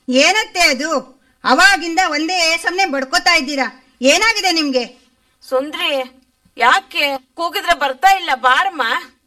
ಏನತ್ತೆ ಅದು ಅವಾಗಿಂದ ಒಂದೇ ಸಮನೆ ಬಡ್ಕೋತಾ ಇದ್ದೀರಾ ಏನಾಗಿದೆ ನಿಮ್ಗೆ ಸುಂದ್ರಿ ಯಾಕೆ ಕೂಗಿದ್ರೆ ಬರ್ತಾ ಇಲ್ಲ ಬಾರಮ್ಮ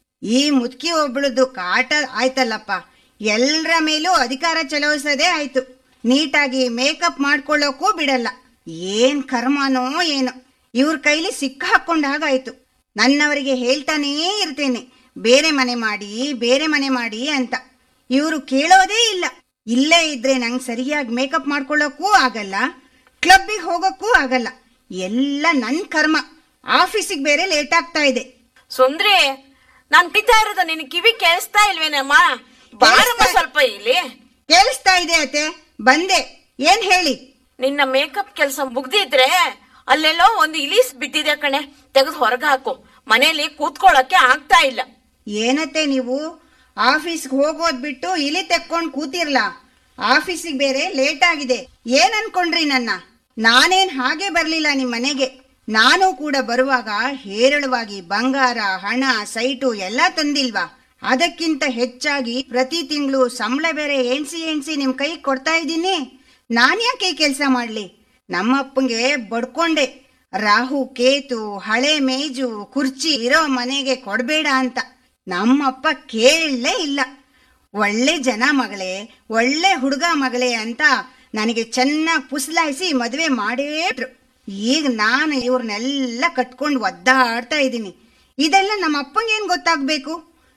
ಈ ಮುದುಕಿ ಒಬ್ಳದು ಕಾಟ ಆಯ್ತಲ್ಲಪ್ಪ ಎಲ್ರ ಮೇಲೂ ಅಧಿಕಾರ ಚಲಾಯಿಸೋದೇ ಆಯ್ತು ನೀಟಾಗಿ ಮೇಕಪ್ ಮಾಡ್ಕೊಳ್ಳೋಕ್ಕೂ ಬಿಡಲ್ಲ ಏನ್ ಕರ್ಮನೋ ಏನೋ ಇವ್ರ ಕೈಲಿ ಸಿಕ್ಕ ಹಾಕೊಂಡ ಹಾಗಾಯ್ತು ನನ್ನವರಿಗೆ ಹೇಳ್ತಾನೇ ಇರ್ತೇನೆ ಬೇರೆ ಮನೆ ಮಾಡಿ ಬೇರೆ ಮನೆ ಮಾಡಿ ಅಂತ ಇವರು ಕೇಳೋದೇ ಇಲ್ಲ ಇಲ್ಲೇ ಇದ್ರೆ ನಂಗೆ ಸರಿಯಾಗಿ ಮೇಕಪ್ ಮಾಡ್ಕೊಳ್ಳೋಕ್ಕೂ ಆಗಲ್ಲ ಕ್ಲಬ್ಬಿಗೆ ಹೋಗೋಕ್ಕೂ ಆಗಲ್ಲ ಎಲ್ಲ ನನ್ನ ಕರ್ಮ ಆಫೀಸಿಗೆ ಬೇರೆ ಲೇಟ್ ಆಗ್ತಾ ಇದೆ ಸುಂದ್ರಿ ನಾನ್ ಪಿತಾ ಇರೋದು ನಿನ್ ಕಿವಿ ಕೇಳಿಸ್ತಾ ಇಲ್ವೇನಮ್ಮ ಬಾರಮ್ಮ ಸ್ವಲ್ಪ ಇಲ್ಲಿ ಕೇಳಿಸ್ತಾ ಇದೆ ಅತ್ತೆ ಬಂದೆ ಏನ್ ಹೇಳಿ ನಿನ್ನ ಮೇಕಪ್ ಕೆಲಸ ಮುಗ್ದಿದ್ರೆ ಅಲ್ಲೆಲ್ಲೋ ಒಂದು ಇಲೀಸ್ ಬಿಟ್ಟಿದೆ ಕಣೆ ತೆಗೆದು ಹೊರಗೆ ಹಾಕು ಮನೇಲಿ ಕೂತ್ಕೊಳ್ಳಕ್ಕೆ ಆಗ್ತಾ ಇಲ್ಲ ಏನತ್ತೆ ನೀವು ಆಫೀಸ್ಗೆ ಹೋಗೋದ್ ಬಿಟ್ಟು ಇಲ್ಲಿ ತೆಕ್ಕೊಂಡ್ ಕೂತಿರ್ಲ ಆಫೀಸಿಗೆ ಬೇರೆ ಲೇಟ್ ಆಗಿದೆ ಏನ್ ಅನ್ಕೊಂಡ್ರಿ ನನ್ನ ನಾನೇನ್ ಹಾಗೆ ಬರ್ಲಿಲ್ಲ ನಿಮ್ ಮನೆಗೆ ನಾನು ಕೂಡ ಬರುವಾಗ ಹೇರಳವಾಗಿ ಬಂಗಾರ ಹಣ ಸೈಟು ಎಲ್ಲ ತಂದಿಲ್ವಾ ಅದಕ್ಕಿಂತ ಹೆಚ್ಚಾಗಿ ಪ್ರತಿ ತಿಂಗಳು ಸಂಬಳ ಬೇರೆ ಎಣ್ಸಿ ಎಣ್ಸಿ ನಿಮ್ ಕೈ ಕೊಡ್ತಾ ಇದ್ದೀನಿ ನಾನ್ ಯಾಕೆ ಕೆಲಸ ಮಾಡ್ಲಿ ನಮ್ಮಪ್ಪಂಗೆ ಬಡ್ಕೊಂಡೆ ರಾಹು ಕೇತು ಹಳೆ ಮೇಜು ಕುರ್ಚಿ ಇರೋ ಮನೆಗೆ ಕೊಡ್ಬೇಡ ಅಂತ ನಮ್ಮಪ್ಪ ಕೇಳಲೇ ಇಲ್ಲ ಒಳ್ಳೆ ಜನ ಮಗಳೇ ಒಳ್ಳೆ ಹುಡುಗ ಮಗಳೇ ಅಂತ ನನಗೆ ಚೆನ್ನಾಗಿ ಪುಸ್ಲಾಯಿಸಿ ಮದುವೆ ಮಾಡೇಟ್ರು ಈಗ ನಾನು ಇವ್ರನ್ನೆಲ್ಲ ಕಟ್ಕೊಂಡು ಒದ್ದಾಡ್ತಾ ಇದ್ದೀನಿ ಇದೆಲ್ಲ ನಮ್ಮ ಅಪ್ಪಂಗೇನ್ ಗೊತ್ತಾಗ್ಬೇಕು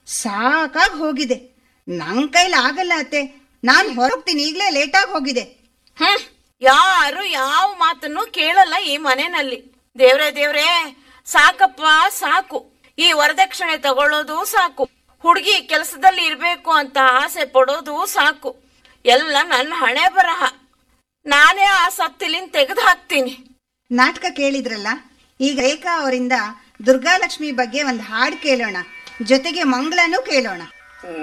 ಸಾಕಾಗಿ ಹೋಗಿದೆ ನನ್ ಕೈಲಿ ಆಗಲ್ಲ ಅತ್ತೆ ನಾನು ಹೊರಗ್ತೀನಿ ಈಗಲೇ ಲೇಟಾಗಿ ಹೋಗಿದೆ ಹ್ಮ್ ಯಾರು ಯಾವ ಮಾತನ್ನು ಕೇಳಲ್ಲ ಈ ಮನೆಯಲ್ಲಿ ದೇವ್ರೇ ದೇವ್ರೇ ಸಾಕಪ್ಪ ಸಾಕು ಈ ವರದಕ್ಷಿಣೆ ತಗೊಳ್ಳೋದು ಸಾಕು ಹುಡುಗಿ ಕೆಲಸದಲ್ಲಿ ಇರ್ಬೇಕು ಅಂತ ಆಸೆ ಪಡೋದು ಸಾಕು ಎಲ್ಲ ನನ್ನ ಹಣೆ ಬರಹ ನಾನೇ ಆ ಸತ್ತಿಲಿನ್ ತೆಗೆದು ಹಾಕ್ತೀನಿ ನಾಟಕ ಕೇಳಿದ್ರಲ್ಲ ಈಗ ರೇಖಾ ಅವರಿಂದ ದುರ್ಗಾಲಕ್ಷ್ಮಿ ಬಗ್ಗೆ ಒಂದು ಹಾಡು ಕೇಳೋಣ ಜೊತೆಗೆ ಮಂಗಳನೂ ಕೇಳೋಣ